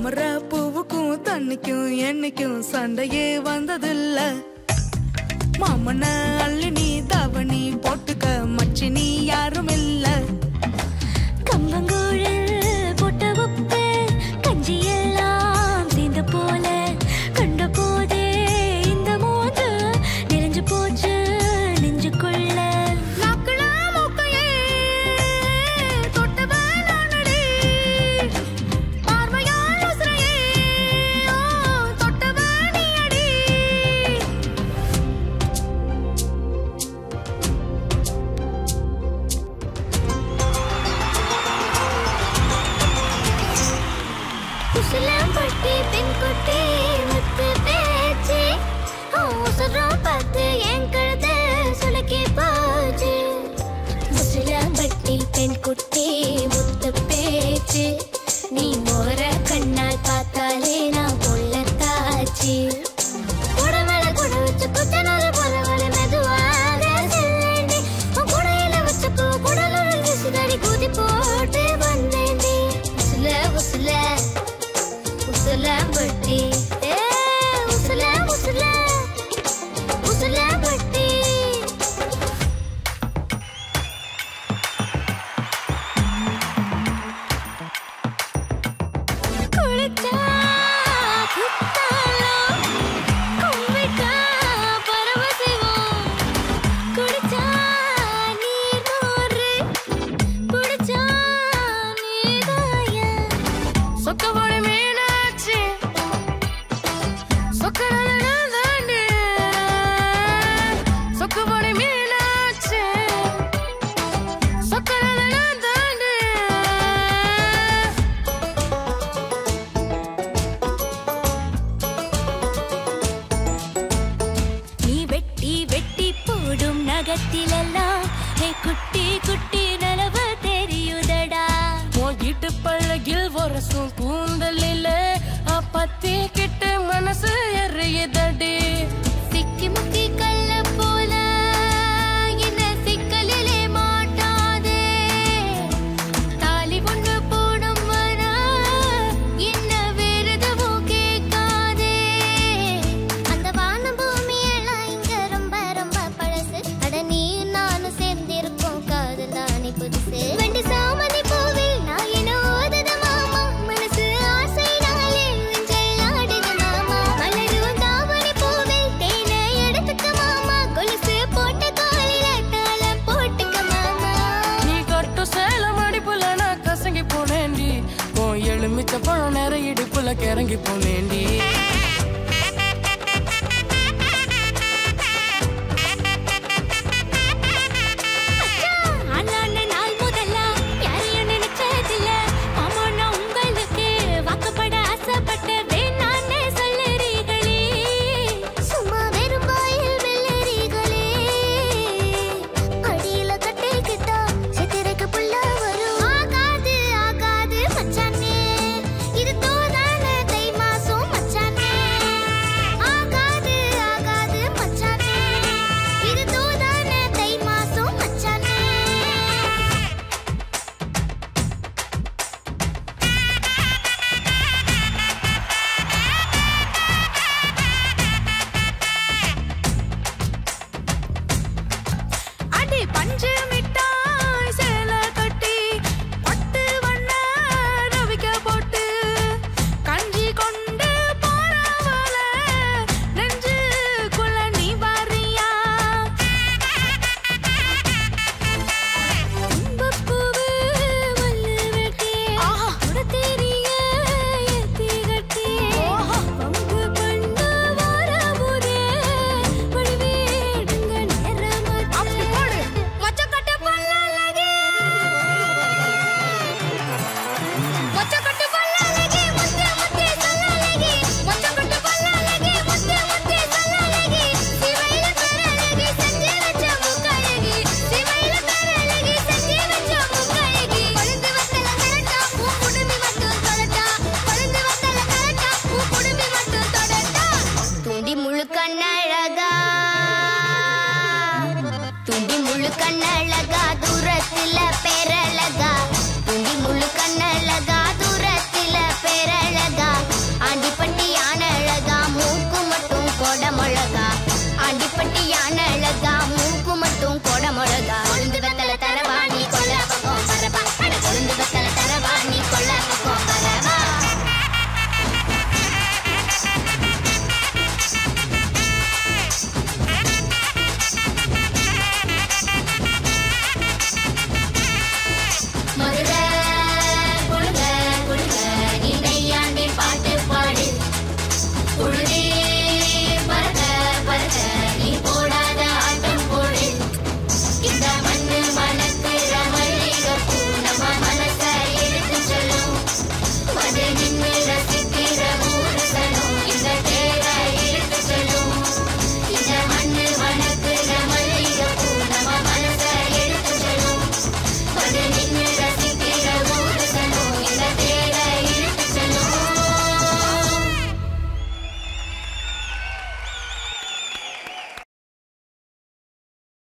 தாமர பூவுக்கும் தண்ணிக்கும் என்னைக்கும் சண்டையே வந்ததில்ல மாமன அள்ளி நீ தவணி போட்டுக்க மச்சி நீ யாரும் இல்ல கம்பங்கூழல் போட்ட உப்பு கஞ்சி எல்லாம் தீந்து போல கண்ட போதே இந்த மோது நிறைஞ்சு போச்சு நெஞ்சுக்குள்ள நாக்குல மூக்கையே தொட்டவன் நானடி. பார்வையால் உசுரையே, ஓ, தொட்டவன் நீயடி. உசிலம்பட்டி பெண்குட்டி முத்து பேச்சு உசுரம் பார்த்து என் கழுத சுலக்கி போச்சு உசிலம்பட்டி பெண்குட்டி முத்து பேச்சு நீ மோர கண்ணால் பார்த்தாலே நான் பொள்ளத்தாச்சு குடமேல குட வச்சு குச்சனால போறவள மெதுவாக செல்லேண்டி உன் குடையில வச்சுக்கோ குடலுள்ள விசுதடி குதி போட்டு வந்தேண்டி உசுல உசுல உசுல பட்டி ஏ உசுல உசுல உசுல பட்டி குளிச்சா குத்தாலம் கும்பிட்டா பரமசிவம் குடிச்சா நீர் மோரு குடிச்சா நீதாய சொக்கபொடி மீனாட்சி சொக்கநாத நான் தாண்டி. சொக்கபொடி மீனாட்சி சொக்கநாத நான் தாண்டி. நீ வெட்டி வெட்டி போடும் நகத்திலெல்லாம் ஹே குட்டி குட்டி நனவு தெரியுதடா உன் இடுப்பழகில் உரசும் கூந்தலில அப்பத்தி கிட்ட மனசு எறியுதடி சிக்கி முக்கி கல்ல போல என்ன சிக்கலிலே மாட்டாதே தாலி ஒண்ணு போடும் வர என்ன வேற எதுவும் கேட்காதே அந்த வானம் பூமி எல்லாம் இங்க ரொம்ப ரொம்ப பழசு அட நீ நானும் சேர்ந்திருக்கோம் காதல் தானே புதுசு வெண்டி சாமதி பூவில் நான் என்ன ஓதுது மாமா மனசு ஆசைனாலே நெஞ்சல் ஆடுது மாமா மலரும் தாவணி பூவில் தேனை எடுத்துக்க மாமா கொலுசு போட்ட காலில தாளம் போட்டுக்க மாமா நீ கட்டு சேலம் அடிப்புல நான் கசங்கி போனேன்டி உன் எலுமிச்ச பழம் நேர இடுப்புல கிறங்கி போனேன்